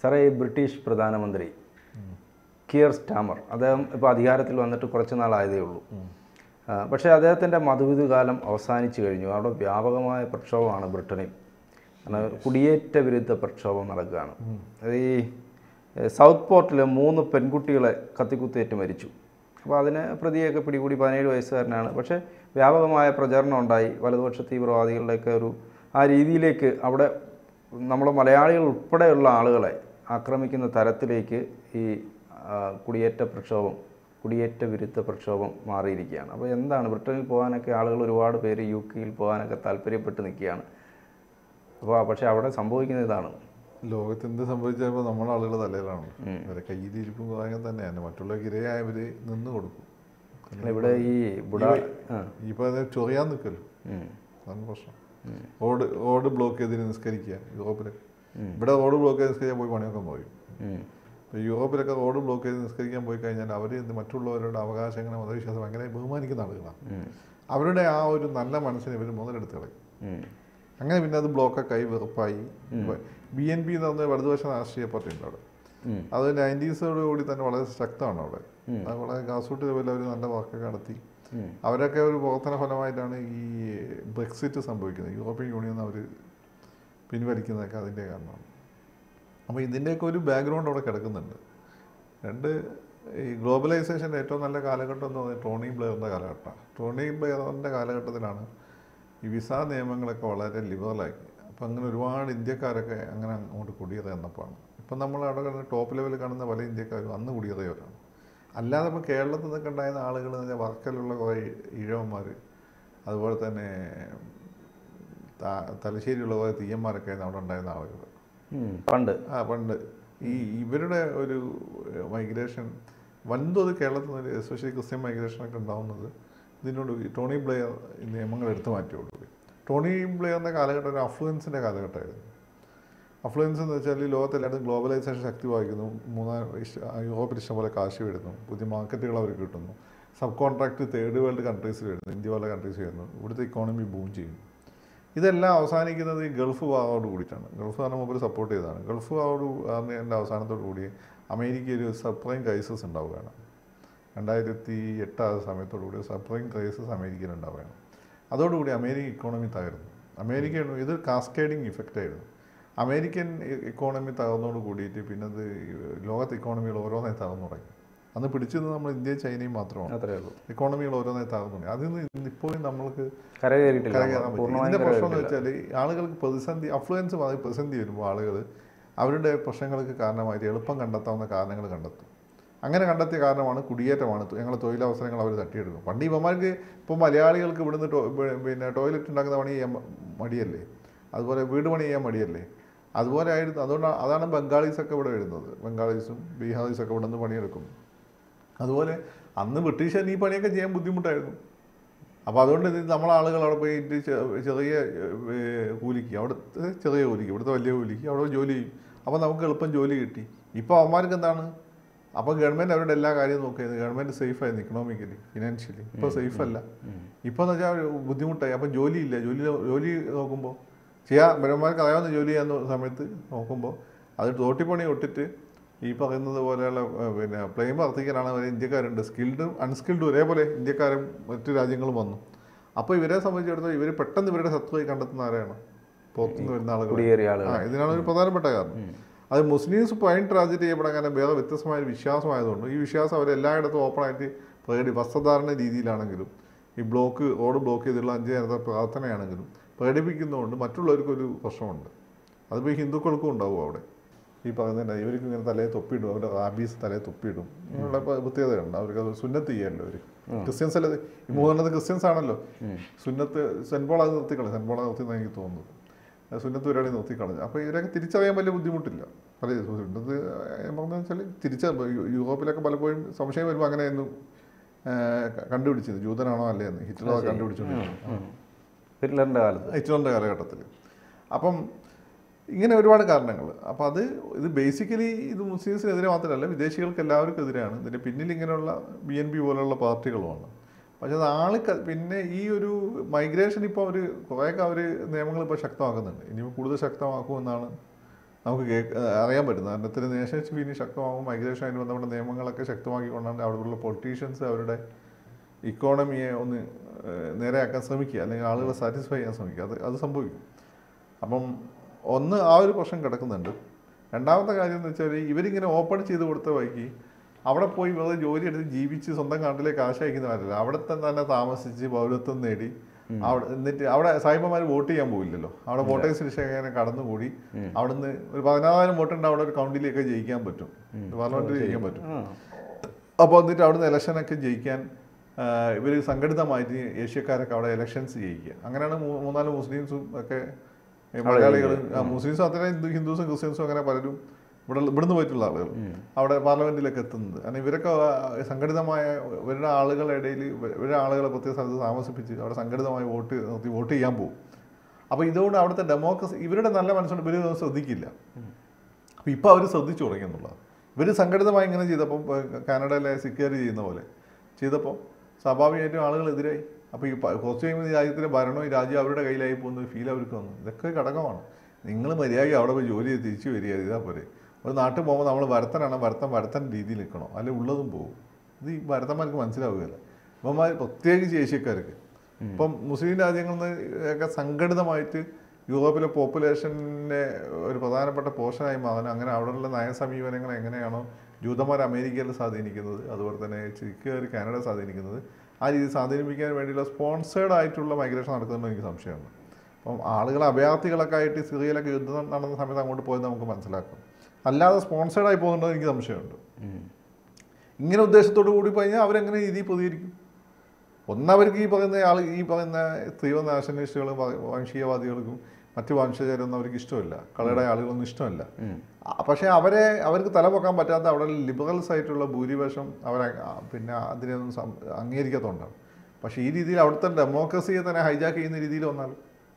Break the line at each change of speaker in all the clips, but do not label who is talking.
സാറേ ഈ ബ്രിട്ടീഷ് പ്രധാനമന്ത്രി കിയർ സ്റ്റാമർ അദ്ദേഹം ഇപ്പോൾ അധികാരത്തിൽ വന്നിട്ട് കുറച്ച് നാളായതേ ഉള്ളൂ ആ, പക്ഷേ അദ്ദേഹത്തിൻ്റെ മധുവിധു കാലം അവസാനിച്ചു കഴിഞ്ഞു അവിടെ വ്യാപകമായ പ്രക്ഷോഭമാണ് ബ്രിട്ടനിൽ കാരണം കുടിയേറ്റ വിരുദ്ധ പ്രക്ഷോഭം നടക്കുകയാണ് അത് ഈ ഏ, സൗത്ത് പോർട്ടിൽ മൂന്ന് പെൺകുട്ടികളെ കത്തിക്കുത്തേറ്റ് മരിച്ചു അപ്പോൾ അതിന് പ്രതിയൊക്കെ പിടികൂടി പതിനേഴ് വയസ്സുകാരനാണ് പക്ഷേ വ്യാപകമായ പ്രചരണം ഉണ്ടായി വലതുപക്ഷ തീവ്രവാദികളുടെയൊക്കെ ഒരു ആ രീതിയിലേക്ക് അവിടെ നമ്മുടെ മലയാളികൾ ഉൾപ്പെടെയുള്ള ആളുകളെ ആക്രമിക്കുന്ന തരത്തിലേക്ക് ഈ ആ, കുടിയേറ്റ പ്രക്ഷോഭം കുടിയേറ്റ വിരുദ്ധ പ്രക്ഷോഭം മാറിയിരിക്കുകയാണ് അപ്പോൾ എന്താണ് ബ്രിട്ടനിൽ പോകാനൊക്കെ ആളുകൾ ഒരുപാട് പേര് യു കെയിൽ പോകാനൊക്കെ താല്പര്യപ്പെട്ട് നിൽക്കുകയാണ് അപ്പോൾ പക്ഷേ അവിടെ സംഭവിക്കുന്ന ഇതാണ്
ലോകത്ത് എന്ത് സംഭവിച്ചപ്പോൾ നമ്മുടെ ആളുകൾ തലയിലാണ് ഇവരെ കയ്യിലിരിപ്പും കാര്യങ്ങൾ തന്നെയാണ് മറ്റുള്ളവർക്ക് ഇരയായവര് നിന്ന് കൊടുക്കും
അല്ല, ഇവിടെ ഈ ബുഡ ആ
ഇപ്പൊ അത് ചൊറിയാൻ നിൽക്കല്ലോ
ഉം.
അതാണ് പ്രശ്നം റോഡ് റോഡ് ബ്ലോക്ക് ചെയ്തിട്ട് നിസ്കരിക്കുക യൂറോപ്പിലൊക്കെ ഇവിടെ റോഡ് ബ്ലോക്ക് ചെയ്ത് നിസ്കരിക്കാൻ പോയി പണിയൊക്കെ പോയി
ഉം.
ഇപ്പോൾ യൂറോപ്പിലൊക്കെ റോഡ് ബ്ലോക്ക് ചെയ്ത് നിസ്കരിക്കാൻ പോയി കഴിഞ്ഞാൽ അവർ മറ്റുള്ളവരുടെ അവകാശങ്ങളെ മതവിശ്വാസം ഭയങ്കര ബഹുമാനിക്കുന്ന ആളുകളാണ്
ഉം.
അവരുടെ ആ ഒരു നല്ല മനസ്സിനെ ഇവർ മുതലെടുത്ത് കളയും
ഉം.
അങ്ങനെ പിന്നെ അത് ബ്ലോക്കൊക്കെ ആയി വെറുപ്പായി ബി എൻ പി എന്ന് പറഞ്ഞ വലതുപക്ഷ രാഷ്ട്രീയ പാർട്ടി ഉണ്ട് അവിടെ
ഉം.
അത് നയൻറ്റീസോട് കൂടി തന്നെ വളരെ ശക്തമാണ് അവിടെ അത് വളരെ ഗ്രാസ്റൂട്ട് ലെവലിൽ അവർ നല്ല വർക്കൊക്കെ നടത്തി
ഉം.
അവരൊക്കെ ഒരു പ്രവർത്തന ഫലമായിട്ടാണ് ഈ ബ്രെക്സിറ്റ് സംഭവിക്കുന്നത് യൂറോപ്യൻ യൂണിയൻ അവർ പിൻവലിക്കുന്നതൊക്കെ അതിൻ്റെ കാരണമാണ് അപ്പോൾ ഇതിൻ്റെയൊക്കെ ഒരു ബാക്ക്ഗ്രൗണ്ട് അവിടെ കിടക്കുന്നുണ്ട് രണ്ട് ഈ ഗ്ലോബലൈസേഷൻ്റെ ഏറ്റവും നല്ല കാലഘട്ടം എന്ന് പറയുന്നത് ടോണി ബ്ലെയറിൻ്റെ കാലഘട്ടമാണ് ടോണി ബ്ലെയറിൻ്റെ കാലഘട്ടത്തിലാണ് ഈ വിസ നിയമങ്ങളൊക്കെ വളരെ ലിബറലാക്കി അപ്പോൾ അങ്ങനെ ഒരുപാട് ഇന്ത്യക്കാരൊക്കെ അങ്ങനെ അങ്ങോട്ട് കുടിയേറിയെന്നപ്പോഴാണ് ഇപ്പം നമ്മൾ അവിടെ കാണുന്ന ടോപ്പ് ലെവലിൽ കാണുന്ന പല ഇന്ത്യക്കാരും അന്ന് കുടിയേറിയവരാണ് അല്ലാതെ ഇപ്പോൾ കേരളത്തിൽ നിന്നൊക്കെ ഉണ്ടായിരുന്ന ആളുകൾ എന്ന് പറഞ്ഞാൽ വർക്കലുള്ള കുറേ ഈഴവന്മാർ അതുപോലെ തന്നെ ത- തലശ്ശേരിയുള്ള കുറേ തീയന്മാരൊക്കെ അവിടെ ഉണ്ടായിരുന്ന ആളുകൾ
ഉം. പണ്ട്
ആ പണ്ട് ഈ ഇവരുടെ ഒരു മൈഗ്രേഷൻ വൻതോത് കേരളത്തിൽ നിന്ന് എസ്പെഷ്യലി ക്രിസ്ത്യൻ മൈഗ്രേഷൻ ഒക്കെ ഉണ്ടാവുന്നത് ഇതിനോട് ഈ ടോണി ബ്ലെയർ ഈ നിയമങ്ങൾ എടുത്തു മാറ്റിയോടുകൂടി ടോണി ബ്ലെയറിൻ്റെ കാലഘട്ടം ഒരു അഫ്ലുവൻസിൻ്റെ കാലഘട്ടമായിരുന്നു അഫ്ലുവൻസ് എന്ന് വെച്ചാൽ ഈ ലോകത്തെല്ലായിടത്തും ഗ്ലോബലൈസേഷൻ ശക്തി വായിക്കുന്നു മൂന്നാം ഇഷ്ട- യൂറോപ്പിൽ ഇഷ്ടംപോലെ കാശ് വരുന്നു പുതിയ മാർക്കറ്റുകൾ അവർക്ക് കിട്ടുന്നു സബ് കോൺട്രാക്ട് തേർഡ് വേൾഡ് കൺട്രീസിൽ വരുന്നു ഇന്ത്യ പോലെ കൺട്രീസ് വരുന്നു ഇവിടുത്തെ ഇക്കോണമി ബൂം ചെയ്യുന്നു ഇതെല്ലാം അവസാനിക്കുന്നത് ഈ ഗൾഫ് വാറോട് കൂടിയിട്ടാണ് ഗൾഫ് വാറിന് മുമ്പിൽ സപ്പോർട്ട് ചെയ്തതാണ് ഗൾഫ് വാറോട് വാറിൻ്റെ അവസാനത്തോടു കൂടി അമേരിക്ക ഒരു സബ്പ്രൈം ക്രൈസിസ് ഉണ്ടാവുകയാണ് രണ്ടായിരത്തി എട്ട് ആ സമയത്തോടു കൂടി സബ്പ്രൈം ക്രൈസിസ് അമേരിക്കയിൽ ഉണ്ടാവുകയാണ് അതോടുകൂടി അമേരിക്കൻ ഇക്കോണമി തകർന്നു അമേരിക്ക ഇത് കാസ്കേഡിങ് ഇഫക്റ്റ് ആയിരുന്നു അമേരിക്കൻ ഇക്കോണമി തകർന്നോട് കൂടിയിട്ട് പിന്നെ അത് ലോകത്തെ ഇക്കോണമികൾ ഓരോന്നായി തകർന്നു തുടങ്ങി അന്ന് പിടിച്ചത് നമ്മൾ ഇന്ത്യയും ചൈനയും മാത്രമാണ്
അത്രേ ഉള്ളൂ
ഇക്കോണമികൾ ഓരോന്നായി തകർന്നു തുടങ്ങി അതിൽ നിന്ന് ഇപ്പോഴും നമ്മൾക്ക്
കരകയറിയിട്ടില്ല
കരകയറാൻ പറ്റും.
പൂർണ്ണമായും
ഇതിന്റെ പ്രശ്നം എന്ന്
കരകയറിയിട്ടില്ല
വെച്ചാൽ ആളുകൾക്ക് പ്രതിസന്ധി അഫ്ലുവൻസ് മാറി പ്രതിസന്ധി വരുമ്പോൾ ആളുകൾ അവരുടെ പ്രശ്നങ്ങൾക്ക് കാരണമായിട്ട് എളുപ്പം കണ്ടെത്താവുന്ന കാരണങ്ങൾ കണ്ടെത്തും അങ്ങനെ കണ്ടെത്തിയ കാരണമാണ് കുടിയേറ്റമാണ് ഞങ്ങൾ തൊഴിലവസരങ്ങൾ അവർ തട്ടിയെടുക്കും പണ്ട് ഇവന്മാർക്ക് ഇപ്പോൾ മലയാളികൾക്ക് ഇവിടുന്ന് ടോ- പി- പിന്നെ ടോയ്ലറ്റ് ഉണ്ടാക്കുന്ന പണി ചെയ്യാൻ മ- മടിയല്ലേ അതുപോലെ വീട് പണി ചെയ്യാൻ മടിയല്ലേ അതുപോലെ ആയിരുന്നു അതുകൊണ്ടാണ് അതാണ് ബംഗാളീസൊക്കെ ഇവിടെ വരുന്നത് ബംഗാളീസും ബീഹാറീസൊക്കെ ഇവിടെ നിന്ന് പണിയെടുക്കും അതുപോലെ അന്ന് ബ്രിട്ടീഷുകാർ ഈ പണിയൊക്കെ ചെയ്യാൻ ബുദ്ധിമുട്ടായിരുന്നു അപ്പോൾ അതുകൊണ്ട് ഇത് നമ്മളെ ആളുകൾ അവിടെ പോയിട്ട് ചെ- ചെറിയ ഏർ, കൂലിക്ക് അവിടുത്തെ ചെറിയ കൂലിക്ക് ഇവിടുത്തെ വലിയ കൂലിക്ക് അവിടെ ജോലി ചെയ്യും അപ്പോൾ നമുക്ക് എളുപ്പം ജോലി കിട്ടി ഇപ്പോൾ അവന്മാർക്ക് എന്താണ് അപ്പോൾ ഗവൺമെൻറ് അവരുടെ എല്ലാ കാര്യവും നോക്കിയത് ഗവൺമെൻറ് സേഫായിരുന്നു ഇക്കണോമിക്കലി ഫിനാൻഷ്യലി ഇപ്പോൾ സേഫ് അല്ല ഇപ്പോൾ എന്ന് വെച്ചാൽ ബുദ്ധിമുട്ടായി അപ്പം ജോലിയില്ല ജോലി ജോലി നോക്കുമ്പോൾ ചെയ്യാൻ ബ്രഹ്മാർക്ക് അറിയാവുന്ന ജോലി ചെയ്യാവുന്ന സമയത്ത് നോക്കുമ്പോൾ അത് തോട്ടിപ്പണി ഒട്ടിട്ട് ഈ പറയുന്നത് പോലെയുള്ള ഏഹ്, പിന്നെ പ്ലെയിൻ വർത്തിക്കലാണ് അവർ ഇന്ത്യക്കാരുണ്ട് സ്കിൽഡും അൺസ്കിൽഡും ഒരേപോലെ ഇന്ത്യക്കാരും മറ്റു രാജ്യങ്ങളും വന്നു അപ്പോൾ ഇവരെ സംബന്ധിച്ചിടത്തോളം ഇവർ പെട്ടെന്ന് ഇവരുടെ ശത്രുവായി കണ്ടെത്തുന്ന ആരെയാണ് പുറത്തുനിന്ന് വരുന്ന ആളുകൾ
കുടിയേറിയ ആളുകൾ
ആ ഇതിനാണ് ഒരു പ്രധാനപ്പെട്ട കാരണം അത് മുസ്ലിംസ് പോയിന്റ് ട്രാജഡി ചെയ്യപ്പെടാൻ കാരണം വേറെ വ്യത്യസ്തമായ ഒരു വിശ്വാസമായതുകൊണ്ട് ഈ വിശ്വാസം അവർ എല്ലായിടത്തും ഓപ്പണായിട്ട് പ്രകടി വസ്ത്രധാരണ രീതിയിലാണെങ്കിലും ഈ ബ്ലോക്ക് റോഡ് ബ്ലോക്ക് ചെയ്തുള്ള അഞ്ച് നേരത്തെ പ്രാർത്ഥനയാണെങ്കിലും പ്രകടിപ്പിക്കുന്നതുകൊണ്ട് മറ്റുള്ളവർക്കൊരു പ്രശ്നമുണ്ട് അതിപ്പോൾ ഈ ഹിന്ദുക്കൾക്കും ഉണ്ടാവും അവിടെ ഈ പറയുന്നതിൻ്റെ ഇവർക്ക് ഇങ്ങനെ തലയെ തൊപ്പിയിടും അവരുടെ റാബീസ് തലയെ തൊപ്പിയിടും ഇങ്ങനെയുള്ള പ- പ്രത്യേകതയുണ്ട് അവർക്ക് അത് സുന്നത്ത് ചെയ്യല്ലോ അവർ ക്രിസ്ത്യൻസ് അല്ലേ ഈ മൂന്നെണ്ണത് ക്രിസ്ത്യൻസ് ആണല്ലോ സുന്നത്ത് സെൻപോൾ അത് നിർത്തിക്കളഞ്ഞു സെൻപോൾ നിർത്തിയെന്ന് എനിക്ക് തോന്നുന്നത് അത് സുന്നത്ത് പരിപാടി നിർത്തിക്കളഞ്ഞു അപ്പോൾ ഇവരൊക്കെ തിരിച്ചറിയാൻ വലിയ ബുദ്ധിമുട്ടില്ല പല സുന്നത്ത് ഞാൻ പറഞ്ഞതെന്ന് വെച്ചാൽ തിരിച്ച യു- യൂറോപ്പിലൊക്കെ പലപ്പോഴും സംശയം വരുമ്പോൾ അങ്ങനെയൊന്നും കണ്ടുപിടിച്ചത് ജൂതനാണോ അല്ലേ എന്ന് ഹിറ്റ്ലർ കണ്ടുപിടിച്ചുകൊണ്ടിരുന്നത്
ഹിറ്റ്ലറിൻ്റെ കാലത്ത്
ഹിറ്റ്ലറിൻ്റെ കാലഘട്ടത്തിൽ അപ്പം ഇങ്ങനെ ഒരുപാട് കാരണങ്ങൾ അപ്പോൾ അത് ഇത് ബേസിക്കലി ഇത് മുസ്ലിംസിനെതിരെ മാത്രമല്ല വിദേശികൾക്ക് എല്ലാവർക്കും എതിരെയാണ് ഇതിൻ്റെ പിന്നിൽ ഇങ്ങനെയുള്ള ബി എൻ പി പോലുള്ള പാർട്ടികളുമാണ് പക്ഷെ അത് ആള് ക- പിന്നെ ഈ ഒരു മൈഗ്രേഷൻ ഇപ്പോൾ അവർ കുറേയൊക്കെ അവർ നിയമങ്ങൾ ഇപ്പോൾ ശക്തമാക്കുന്നുണ്ട് ഇനി കൂടുതൽ ശക്തമാക്കുമെന്നാണ് നമുക്ക് കേക്ക് അറിയാൻ പറ്റുന്നത് അന്നത്തിന് നേഷൻഷിപ്പ് ഇനി ശക്തമാകും മൈഗ്രേഷൻ അതിന് ബന്ധപ്പെട്ട നിയമങ്ങളൊക്കെ ശക്തമാക്കിക്കൊണ്ടാണ് അവിടെയുള്ള പൊളിറ്റീഷ്യൻസ് അവരുടെ ഇക്കോണമിയെ ഒന്ന് ഏഹ്, നേരെയാക്കാൻ ശ്രമിക്കുക അല്ലെങ്കിൽ ആളുകളെ സാറ്റിസ്ഫൈ ചെയ്യാൻ ശ്രമിക്കുക അത് അത് സംഭവിക്കും അപ്പം ഒന്ന് ആ ഒരു പ്രശ്നം കിടക്കുന്നുണ്ട് രണ്ടാമത്തെ കാര്യം എന്ന് വെച്ചാൽ ഇവരിങ്ങനെ ഓപ്പൺ ചെയ്ത് കൊടുത്ത വഴിക്ക് അവിടെ പോയി വെറുതെ ജോലി എടുത്ത് ജീവിച്ച് സ്വന്തം നാട്ടിലേക്ക് കാശ് അയക്കുന്നവരല്ല അവിടെ തന്നെ താമസിച്ച് പൗരത്വം നേടി അവിടെ എന്നിട്ട് അവിടെ സായിപ്പന്മാർ വോട്ട് ചെയ്യാൻ പോയില്ലല്ലോ അവിടെ വോട്ടേഴ്സ് ലിസ്റ്റ് അങ്ങനെ കടന്നുകൂടി അവിടുന്ന് ഒരു പതിനാറായിരം വോട്ടുണ്ട് അവിടെ ഒരു കൗണ്ടിലേക്ക് ജയിക്കാൻ പറ്റും പാർലമെന്റിൽ ജയിക്കാൻ പറ്റും
ആ
അപ്പോൾ എന്നിട്ട് അവിടുന്ന് ഇലക്ഷനൊക്കെ ജയിക്കാൻ ഇവർ സംഘടിതമായിട്ട് ഏഷ്യക്കാരൊക്കെ അവിടെ ഇലക്ഷൻസ് ജയിക്കുക അങ്ങനെയാണ് മൂ- മൂന്നാല് മുസ്ലിംസും ഒക്കെ മലയാളികൾ മുസ്ലിംസും അത്ര ഹിന്ദു ഹിന്ദുസും ക്രിസ്ത്യൻസും അങ്ങനെ പലരും ഇവിടെ ഇവിടുന്ന് പോയിട്ടുള്ള ആളുകൾ അവിടെ പാർലമെന്റിലേക്ക് എത്തുന്നത് കാരണം ഇവരൊക്കെ ആ, സംഘടിതമായ ഇവരുടെ ആളുകളുടെ ഇടയിൽ ഇവരുടെ ആളുകളെ പ്രത്യേക സ്ഥലത്ത് താമസിപ്പിച്ച് അവിടെ സംഘടിതമായി വോട്ട് നിർത്തി വോട്ട് ചെയ്യാൻ പോകും അപ്പോൾ ഇതുകൊണ്ട് അവിടുത്തെ ഡെമോക്രസി ഇവരുടെ നല്ല മനസ്സുകൊണ്ട് ഇവർ ഇതൊന്നും ശ്രദ്ധിക്കില്ല അപ്പോൾ ഇപ്പോൾ അവർ ശ്രദ്ധിച്ചു തുടങ്ങി എന്നുള്ളത് ഇവർ സംഘടിതമായി ഇങ്ങനെ ചെയ്തപ്പോൾ ഇപ്പൊ കാനഡയിലെ സിക്കുകാർ ചെയ്യുന്ന പോലെ ചെയ്തപ്പോൾ സ്വാഭാവികമായിട്ടും ആളുകൾ എതിരായി അപ്പോൾ ഈ പ- കുറച്ച് കഴിയുമ്പോൾ ഈ രാജ്യത്തിൻ്റെ ഭരണവും ഈ രാജ്യം അവരുടെ കയ്യിലായി പോകുന്ന ഫീൽ അവർക്ക് വന്നു ഇതൊക്കെ ഘടകമാണ് നിങ്ങൾ മര്യാദയ്ക്ക് അവിടെ പോയി ജോലി ചെയ്ത് തിരിച്ചു വരിക ഇതാ പോരെ ഒരു നാട്ടിൽ പോകുമ്പോൾ നമ്മൾ വരത്തനാണ് വരത്തൻ വരത്തൻ രീതിയിൽ നിൽക്കണം അല്ലെങ്കിൽ ഉള്ളതും പോകും ഇത് ഈ വരത്തന്മാർക്ക് മനസ്സിലാവുകയില്ല ഇവന്മാർ പ്രത്യേകിച്ച് ഏഷ്യക്കാർക്ക് ഇപ്പം മുസ്ലിം രാജ്യങ്ങളിൽ നിന്ന് ഒക്കെ സംഘടിതമായിട്ട് യൂറോപ്പിലെ പോപ്പുലേഷനെ ഒരു പ്രധാനപ്പെട്ട പോർഷനായി മാറാൻ അങ്ങനെ അവിടെയുള്ള നയസമീപനങ്ങൾ എങ്ങനെയാണോ ജൂതന്മാർ അമേരിക്കയിൽ സ്വാധീനിക്കുന്നത് അതുപോലെ തന്നെ ചിക്കുകാർ കാനഡ സ്വാധീനിക്കുന്നത് ആ രീതി സ്വാധീനിപ്പിക്കാൻ വേണ്ടിയുള്ള സ്പോൺസേഡ് ആയിട്ടുള്ള മൈഗ്രേഷൻ നടക്കുന്നുണ്ടെന്ന് എനിക്ക് സംശയമുണ്ട് അപ്പം ആളുകൾ അഭയാർത്ഥികളൊക്കെ ആയിട്ട് സിറിയയിലൊക്കെ യുദ്ധം നടന്ന സമയത്ത് അങ്ങോട്ട് പോയത് നമുക്ക് മനസ്സിലാക്കും അല്ലാതെ സ്പോൺസേഡ് ആയി പോകുന്നുണ്ടോ എന്ന് എനിക്ക് സംശയമുണ്ട് ഇങ്ങനെ ഉദ്ദേശത്തോടു കൂടി കഴിഞ്ഞാൽ അവരെങ്ങനെ രീതിയിൽ പ്രതികരിക്കും ഒന്നവർക്ക് ഈ പറയുന്ന ആൾ ഈ പറയുന്ന തീവ്ര നാഷണലിസ്റ്റുകളും വ- വംശീയവാദികൾക്കും മറ്റു വംശജരൊന്നും അവർക്ക് ഇഷ്ടമല്ല കളയുടെ ആളുകളൊന്നും ഇഷ്ടമല്ല ആ, പക്ഷേ അവരെ അവർക്ക് തലപൊക്കാൻ പറ്റാത്ത അവിടെ ലിബറൽസ് ആയിട്ടുള്ള ഭൂരിപക്ഷം അവരെ ആ, പിന്നെ അതിനൊന്നും സം- അംഗീകരിക്കാത്തതുകൊണ്ടാണ് പക്ഷേ ഈ രീതിയിൽ അവിടുത്തെ ഡെമോക്രസിയെ തന്നെ ഹൈജാക്ക് ചെയ്യുന്ന രീതിയിൽ വന്നാൽ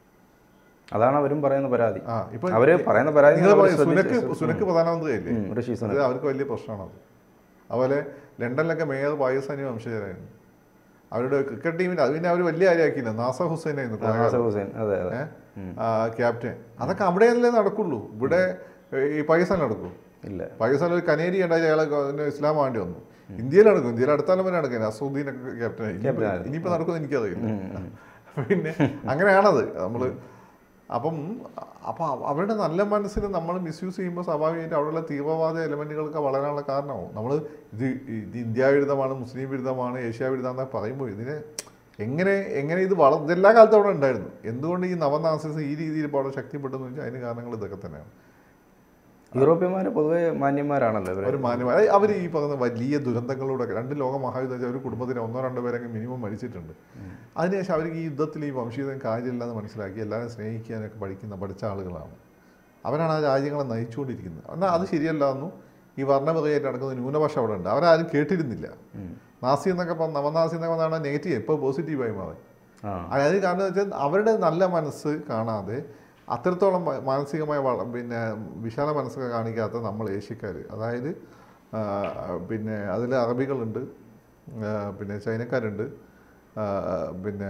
അതാണ് അവരും പറയുന്ന പരാതി
ആ ഇപ്പൊ
അവര് പറയുന്ന പരാതി
നിങ്ങൾ
അവര്
പറയും
ശ്രദ്ധിച്ച്
സുനക്ക് സുനക്ക് പ്രധാനമന്ത്രിയല്ലേ
ഉം, ഋഷി സുനക്.
അത് അവർക്ക് വലിയ പ്രശ്നമാണത് അതുപോലെ ലണ്ടനിലൊക്കെ മേയർ പാകിസ്ഥാനി വംശജരായിരുന്നു അവരുടെ ക്രിക്കറ്റ് ടീമിന്റെ അത് പിന്നെ അവർ വലിയ കാര്യമാക്കിയില്ല നാസർ ഹുസൈൻ ആയിരുന്നു കുറേ
നാസർ ഹുസൈൻ അതെ അതെ
ക്യാപ്റ്റൻ അതൊക്കെ അവിടെയല്ലേ നടക്കുള്ളൂ ഇവിടെ ഈ പാകിസ്ഥാൻ നടക്കൂ
ഇല്ല
പാകിസ്ഥാനിൽ ഒരു കനേരി ഉണ്ടായി അയാളെ അതിന് ഇസ്ലാം വേണ്ടി വന്നു ഇന്ത്യയിൽ നടക്കും ഇന്ത്യയിൽ അടുത്താലും വരെ നടക്കാൻ അസൂദ്ദീനൊക്കെ ക്യാപ്റ്റനായി
Captain ആയിരുന്നു.
ഇനിയിപ്പോൾ നടക്കുമെന്ന് എനിക്കറിയില്ല പിന്നെ അങ്ങനെയാണത് നമ്മൾ അപ്പം അപ്പം അവരുടെ നല്ല മനസ്സിന് നമ്മൾ മിസ്യൂസ് ചെയ്യുമ്പോൾ സ്വാഭാവികമായിട്ട് അവിടെയുള്ള തീവ്രവാദ എലമെൻറ്റുകൾക്ക് വളരാനുള്ള കാരണമാവും നമ്മൾ ഇത് ഇത് ഇന്ത്യ വിരുദ്ധമാണ് മുസ്ലിം വിരുദ്ധമാണ് ഏഷ്യ വിരുദ്ധമെന്നൊക്കെ പറയുമ്പോൾ ഇതിനെ എങ്ങനെ എങ്ങനെ ഇത് വള ഇതെല്ലാ കാലത്തും അവിടെ ഉണ്ടായിരുന്നു എന്തുകൊണ്ട് ഈ നവനാസിസം ഈ രീതിയിൽ ഇപ്പോൾ അവിടെ ശക്തിപ്പെട്ടെന്ന് വെച്ചാൽ അതിന് കാരണങ്ങൾ ഇതൊക്കെ തന്നെയാണ്
യൂറോപ്യന്മാർ പൊതുവെ മാന്യന്മാരാണല്ലോ ഇവര്
അവർ മാന്യമായി അവർ ഈ പറയുന്ന വലിയ ദുരന്തങ്ങളിലൂടെ രണ്ട് ലോക മഹായുദ്ധം വെച്ചാൽ ഒരു കുടുംബത്തിന് ഒന്നോ രണ്ടോ പേരൊക്കെ മിനിമം മരിച്ചിട്ടുണ്ട് അതിനുശേഷം അവർക്ക് ഈ യുദ്ധത്തിൽ ഈ വംശീയതയും കാര്യമില്ലെന്ന് മനസ്സിലാക്കി എല്ലാവരും സ്നേഹിക്കാനൊക്കെ പഠിക്കുന്ന പഠിച്ച ആളുകളാണ് അവരാണ് ആ രാജ്യങ്ങളെ നയിച്ചുകൊണ്ടിരിക്കുന്നത് എന്നാൽ അത് ശരിയല്ല എന്നും ഈ വർണ്ണപകയായിട്ട് നടക്കുന്ന ന്യൂനപക്ഷം അവിടെ ഉണ്ട് അവരാരും കേട്ടിരുന്നില്ല നാസി എന്നൊക്കെ പറഞ്ഞ നവനാസി എന്നൊക്കെ പറഞ്ഞാൽ നെഗറ്റീവ് ഇപ്പോൾ പോസിറ്റീവായി മാറി
ആ
അതായത് കാരണം എന്ന് വെച്ചാൽ അവരുടെ നല്ല മനസ്സ് കാണാതെ അത്രത്തോളം മ- മാനസികമായ വള- പിന്നെ വിശാല മനസ്സൊക്കെ കാണിക്കാത്ത നമ്മൾ ഏഷ്യക്കാർ അതായത് ആ, പിന്നെ അതിൽ അറബികളുണ്ട് ആ, പിന്നെ ചൈനക്കാരുണ്ട് ആ, പിന്നെ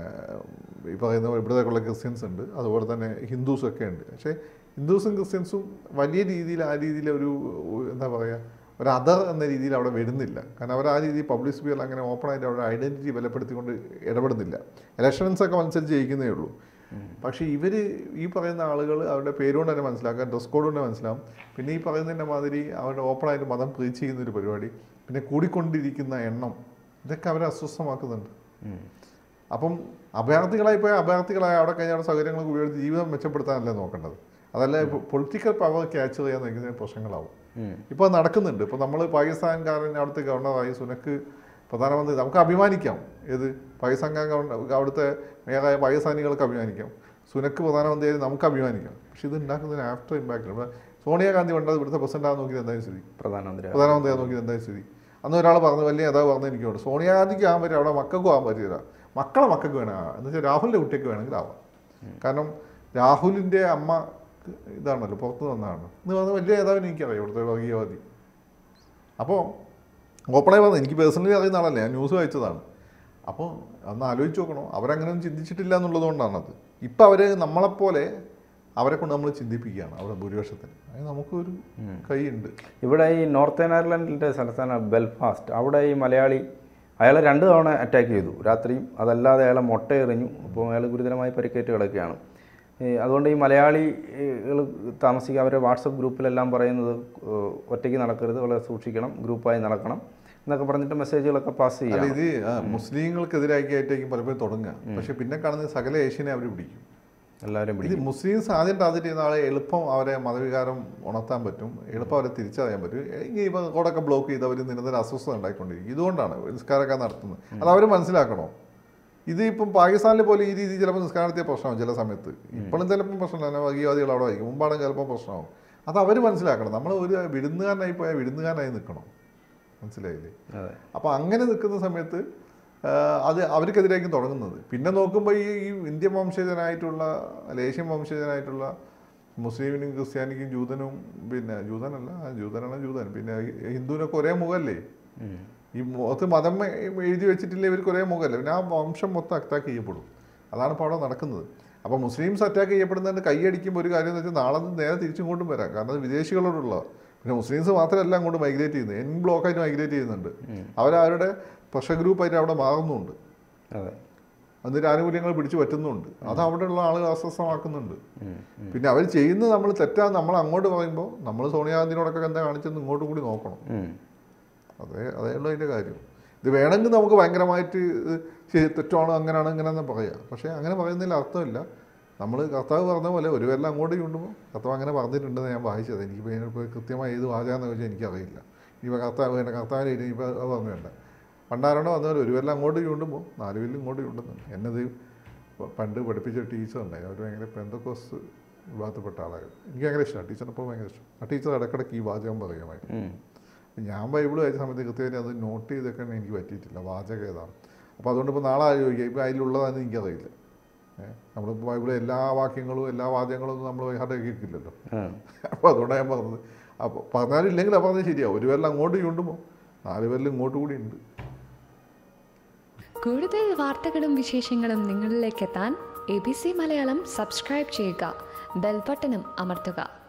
ഈ പറയുന്ന ഇവിടത്തേക്കുള്ള ക്രിസ്ത്യൻസ് ഉണ്ട് അതുപോലെ തന്നെ ഹിന്ദുസൊക്കെ ഉണ്ട് പക്ഷേ ഹിന്ദുസും ക്രിസ്ത്യൻസും വലിയ രീതിയിൽ ആ രീതിയിൽ ഒരു എന്താ പറയുക ഒരു അതർ എന്ന രീതിയിൽ അവിടെ വരുന്നില്ല കാരണം അവർ ആ രീതിയിൽ പബ്ലിക് സ്പീക്കറിൽ അങ്ങനെ ഓപ്പണായിട്ട് അവരുടെ ഐഡൻറ്റിറ്റി ബലപ്പെടുത്തിക്കൊണ്ട് ഇടപെടുന്നില്ല ഇലക്ഷൻസ് ഒക്കെ അനുസരിച്ച് ജയിക്കുന്നേ ഉള്ളൂ പക്ഷേ ഇവർ ഈ പറയുന്ന ആളുകൾ അവരുടെ പേരുകൊണ്ട് തന്നെ മനസ്സിലാക്കാം ഡ്രസ് കോഡ് കൊണ്ട് മനസ്സിലാവും പിന്നെ ഈ പറയുന്നതിൻ്റെ മാതിരി അവരുടെ ഓപ്പണായിട്ട് മതം പ്രീച്ച് ചെയ്യുന്ന ഒരു പരിപാടി പിന്നെ കൂടിക്കൊണ്ടിരിക്കുന്ന എണ്ണം ഇതൊക്കെ അവരെ അസ്വസ്ഥമാക്കുന്നുണ്ട്
ഉം.
അപ്പം അഭയാർത്ഥികളായി പോയ അഭയാർത്ഥികളായ അവിടെ കഴിഞ്ഞ സൗകര്യങ്ങൾ ഉപയോഗിച്ച് ജീവിതം മെച്ചപ്പെടുത്താനല്ലേ നോക്കേണ്ടത് അതല്ല പൊളിറ്റിക്കൽ പവർ ക്യാച്ച് ചെയ്യാൻ നിൽക്കുന്ന പ്രശ്നങ്ങളാവും
ഉം.
ഇപ്പോൾ നടക്കുന്നുണ്ട് ഇപ്പോൾ നമ്മൾ പാകിസ്ഥാൻകാരൻ അവിടുത്തെ ഗവർണറായി സുനക്ക് പ്രധാനമന്ത്രി നമുക്ക് അഭിമാനിക്കാം ഏത് പാകിസ്ഥാൻകാർ ഗവർണർ അവിടുത്തെ മേയറായ പാകിസ്ഥാനികൾക്ക് അഭിമാനിക്കാം സുനക്ക് പ്രധാനമന്ത്രിയായി നമുക്ക് അഭിമാനിക്കാം പക്ഷെ ഇത് ഉണ്ടാക്കുന്നതിന് ആഫ്റ്റർ ഇമ്പാക്റ്റ് ഇപ്പോൾ സോണിയാഗാന്ധി പണ്ടത് ഇവിടുത്തെ പ്രസിഡന്റ് ആകാൻ നോക്കിയത് എന്തായാലും സ്ഥിതി
പ്രധാനമന്ത്രി
പ്രധാനമന്ത്രി ആകാൻ നോക്കിയത് എന്തായാലും സ്ഥിതി അന്ന് ഒരാൾ പറഞ്ഞു വലിയ നേതാവ് പറഞ്ഞു എനിക്കുണ്ട് സോണിയാഗാന്ധിക്ക് ആകാൻ പറ്റും അവിടെ മക്കൾക്കും ആകാൻ പറ്റില്ല മക്കളെ മക്കൾക്ക് വേണം ആകാൻ. എന്ന് വെച്ചാൽ രാഹുലിൻ്റെ കുട്ടിക്ക് വേണമെങ്കിൽ ആവാം കാരണം രാഹുലിൻ്റെ അമ്മ ഇതാണല്ലോ പുറത്ത് വന്നതാണ് എന്ന് പറഞ്ഞ വലിയ നേതാവിനെ എനിക്കറിയാം ഇവിടുത്തെ വർഗീയവാദി അപ്പോൾ ഓപ്പണായി പറഞ്ഞു എനിക്ക് പേഴ്സണലി അറിയുന്ന ആളല്ലേ ഞാൻ ന്യൂസ് വായിച്ചതാണ് അപ്പോൾ അന്ന് ആലോചിച്ച് നോക്കണം അവരങ്ങനെ ഒന്നും ചിന്തിച്ചിട്ടില്ല എന്നുള്ളത് കൊണ്ടാണത് ഇപ്പം അവർ നമ്മളെപ്പോലെ അവരെ കൊണ്ട് നമ്മൾ ചിന്തിപ്പിക്കുകയാണ് അവിടെ ഭൂരിപക്ഷത്തിന് അതിന് നമുക്കൊരു കൈയുണ്ട്
ഇവിടെ ഈ നോർത്തേൺ അയർലൻഡിൻ്റെ തലസ്ഥാന ബെൽഫാസ്റ്റ് അവിടെ ഈ മലയാളി അയാളെ രണ്ട് തവണ അറ്റാക്ക് ചെയ്തു രാത്രിയും അതല്ലാതെ അയാളെ മുട്ടയെറിഞ്ഞു അപ്പോൾ അയാൾ ഗുരുതരമായി പരിക്കേറ്റ് കിടക്കുകയാണ് ഈ അതുകൊണ്ട് ഈ മലയാളികൾ താമസിക്കുക അവരുടെ വാട്സപ്പ് ഗ്രൂപ്പിലെല്ലാം പറയുന്നത് ഏഹ്, ഒറ്റയ്ക്ക് നടക്കരുത് വളരെ സൂക്ഷിക്കണം ഗ്രൂപ്പായി നടക്കണം എന്നൊക്കെ പറഞ്ഞിട്ട് മെസ്സേജുകളൊക്കെ പാസ്
അല്ല
ചെയ്യാം
ഇത് ആ, മുസ്ലിങ്ങൾക്കെതിരായിട്ടായിരിക്കും പലപ്പോഴും തുടങ്ങുക പക്ഷെ പിന്നെ കാണുന്നത് സകല ഏഷ്യനെ അവർ പിടിക്കും
എല്ലാവരും
ഇത്
പിടിക്കും
മുസ്ലിംസ് ആദ്യം ടാർഗറ്റ് ചെയ്യുന്ന ആളെ എളുപ്പം അവരെ മതവികാരം ഉണർത്താൻ പറ്റും എളുപ്പം അവരെ തിരിച്ചറിയാൻ പറ്റും ഇനി ഇപ്പോൾ കോടൊക്കെ ബ്ലോക്ക് ചെയ്ത് അവർ നിരന്തരം അസ്വസ്ഥത ഉണ്ടായിക്കൊണ്ടിരിക്കും ഇതുകൊണ്ടാണ് നിസ്കാരമൊക്കെ നടത്തുന്നത് അത് അവർ മനസ്സിലാക്കണോ ഇത് ഇപ്പം പാകിസ്ഥാനിൽ പോലെ ഈ രീതി ചിലപ്പോൾ നിസ്കാരത്തെ പ്രശ്നമാവും ചില സമയത്ത് ഇപ്പോഴും ചിലപ്പോൾ പ്രശ്നമില്ല വർഗീയവാദികൾ അവിടെ വഹിക്കും മുമ്പാണെങ്കിൽ ചിലപ്പോൾ പ്രശ്നമാവും അത് അവർ മനസ്സിലാക്കണം നമ്മൾ ഒരു വിരുന്നുകാരനായി പോയാൽ വിരുന്നുകാരനായി നിൽക്കണം മനസ്സിലായില്ലേ
അതെ
അപ്പോൾ അങ്ങനെ നിൽക്കുന്ന സമയത്ത് ആ, അത് അവർക്കെതിരായിരിക്കും തുടങ്ങുന്നത് പിന്നെ നോക്കുമ്പോൾ ഈ ഈ ഇന്ത്യൻ വംശജനായിട്ടുള്ള അല്ല ഏഷ്യൻ വംശജനായിട്ടുള്ള മുസ്ലിമിനും ക്രിസ്ത്യാനിക്കും ജൂതനും പിന്നെ ജൂതനല്ല ആ, ജൂതനാണ് ജൂതൻ പിന്നെ ഈ ഹിന്ദുവിനൊക്കെ ഒരേ മുഖമല്ലേ
ഉം.
ഈ മുഖത്ത് മതം എഴുതി വെച്ചിട്ടില്ല ഇവർക്ക് ഒരേ മുഖമല്ലേ പിന്നെ ആ വംശം മൊത്തം അറ്റാക്ക് ചെയ്യപ്പെടും അതാണ് ഇപ്പോൾ അവിടെ നടക്കുന്നത് അപ്പോൾ മുസ്ലിംസ് അറ്റാക്ക് ചെയ്യപ്പെടുന്നതിന് കൈയടിക്കുമ്പോൾ ഒരു കാര്യം എന്ന് വെച്ചാൽ നാളെ അത് നേരെ തിരിച്ചിങ്ങോട്ടും വരാം കാരണം അത് വിദേശികളോടുള്ള പിന്നെ മുസ്ലിംസ് മാത്രമല്ല അങ്ങോട്ട് മൈഗ്രേറ്റ് ചെയ്യുന്നത് എൻ ബ്ലോക്കായിട്ട് മൈഗ്രേറ്റ് ചെയ്യുന്നുണ്ട് അവരവരുടെ പ്രഷർ ഗ്രൂപ്പായിട്ട് അവിടെ മാറുന്നുണ്ട്
അതെ
അതിൻ്റെ ആനുകൂല്യങ്ങൾ പിടിച്ചു പറ്റുന്നുണ്ട് അത് അവിടെയുള്ള ആളുകൾ അസ്വസ്ഥമാക്കുന്നുണ്ട്
ഉം.
പിന്നെ അവർ ചെയ്യുന്നത് നമ്മൾ തെറ്റാന്ന് നമ്മൾ അങ്ങോട്ട് പറയുമ്പോൾ നമ്മൾ സോണിയാഗാന്ധിനോടൊക്കെ എന്താ കാണിച്ചെന്ന് ഇങ്ങോട്ട് കൂടി നോക്കണം
ഉം.
അതേ അതേ ഉള്ളൂ അതിൻ്റെ കാര്യം ഇത് വേണമെങ്കിൽ നമുക്ക് ഭയങ്കരമായിട്ട് ഇത് ശരി തെറ്റാണ് അങ്ങനെയാണ് ഇങ്ങനെയെന്ന് പറയാം പക്ഷേ അങ്ങനെ പറയുന്നതിൽ അർത്ഥമില്ല നമ്മൾ കർത്താവ് പറഞ്ഞ പോലെ ഒരു പേരിൽ അങ്ങോട്ട് ചൂണ്ടുമ്പോൾ കർത്താവ് അങ്ങനെ പറഞ്ഞിട്ടുണ്ടെന്ന് ഞാൻ വായിച്ചത് എനിക്ക് ഇപ്പോൾ കൃത്യമായി ഏത് വാചാന്ന് ചോദിച്ചാൽ എനിക്കറിയില്ല ഇനിയിപ്പോൾ കർത്താവ് പിന്നെ കർത്താവിനെ ഇനിയിപ്പോൾ അത് പറഞ്ഞു വേണ്ട പണ്ടാരണോ വന്ന പോലെ ഒരു പേരിൽ അങ്ങോട്ട് ചൂണ്ടുമ്പോൾ നാല് പേരിൽ ഇങ്ങോട്ട് ചൂണ്ടുന്നുണ്ട് എന്നത് പണ്ട് പഠിപ്പിച്ച ടീച്ചർ ഉണ്ടായി അവർ ഭയങ്കര പെന്തക്കോസ് വിഭാഗത്തിൽപ്പെട്ട ആളായിരുന്നു എനിക്ക് ഭയങ്കര ഇഷ്ടമാണ് ടീച്ചറിനപ്പോൾ ഭയങ്കര ഇഷ്ടം ആ ടീച്ചർ ഇടയ്ക്കിടയ്ക്ക് ഈ വാചകം പറയുമായിരുന്നു
ഉം.
ഞാൻ ബൈബിൾ വായിച്ച സമയത്ത് കൃത്യമായിട്ട് അത് നോട്ട് ചെയ്തൊക്കെ എനിക്ക് പറ്റിയിട്ടില്ല വാചകം ഏതാണ് അപ്പോൾ അതുകൊണ്ട് ഇപ്പോൾ നാളെ ആലോചിക്കുക ഇപ്പോൾ അതിലുള്ളതാണെന്ന് എനിക്കറിയില്ല ഏഹ് നമ്മളിപ്പോൾ ബൈബിളിലെ എല്ലാ വാക്യങ്ങളും എല്ലാ വാചകങ്ങളും ഒന്നും നമ്മൾ വൈകാതെ കേൾക്കില്ലല്ലോ
ആ.
അപ്പോൾ അതുകൊണ്ടാണ് ഞാൻ പറഞ്ഞത് അപ്പോൾ പറഞ്ഞാലും ഇല്ലെങ്കിൽ അപ്പോൾ പറഞ്ഞത് ശരിയാവും ഒരു പേരിൽ അങ്ങോട്ട് ചൂണ്ടുമ്പോൾ നാല് പേരിൽ ഇങ്ങോട്ട് കൂടി ഉണ്ട്
കൂടുതൽ വാർത്തകളും വിശേഷങ്ങളും നിങ്ങളിലേക്ക് എത്താൻ A B C Malayalam subscribe ചെയ്യുക ബെൽബട്ടനും അമർത്തുക